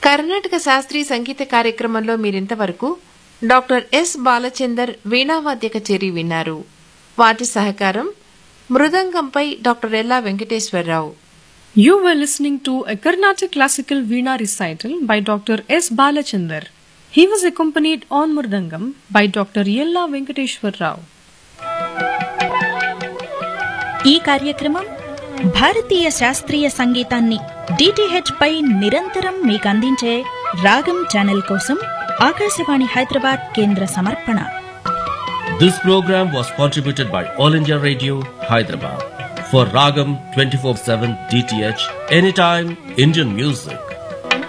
కర్ణాటక శాస్త్రీయ సంగీత కార్యక్రమంలో మీరింతవరకు డాక్టర్ ఎస్ బాలచందర్ వీణావాద్య కచేరీ విన్నారు వాటి సహకారం మృదంగంపై డాక్టర్ ఎల్లా Venkateswararao You were listening to a Carnatic classical Veena recital by Dr. S. Balachandar. He was accompanied on Murdangam by Dr. Yella Venkateshwar Rao. ఈ కార్యక్రమం భారతీయ శాస్త్రీయ సంగీతాన్ని డిటిహెచ్ పై నిరంతరం మీకు అందించే రాగం ఛానల్ కోసం ఆకాశవాణి హైదరాబాద్ కేంద్ర సమర్పణ This program was contributed by All India Radio, Hyderabad. For Ragam 24-7 DTH, anytime Indian music.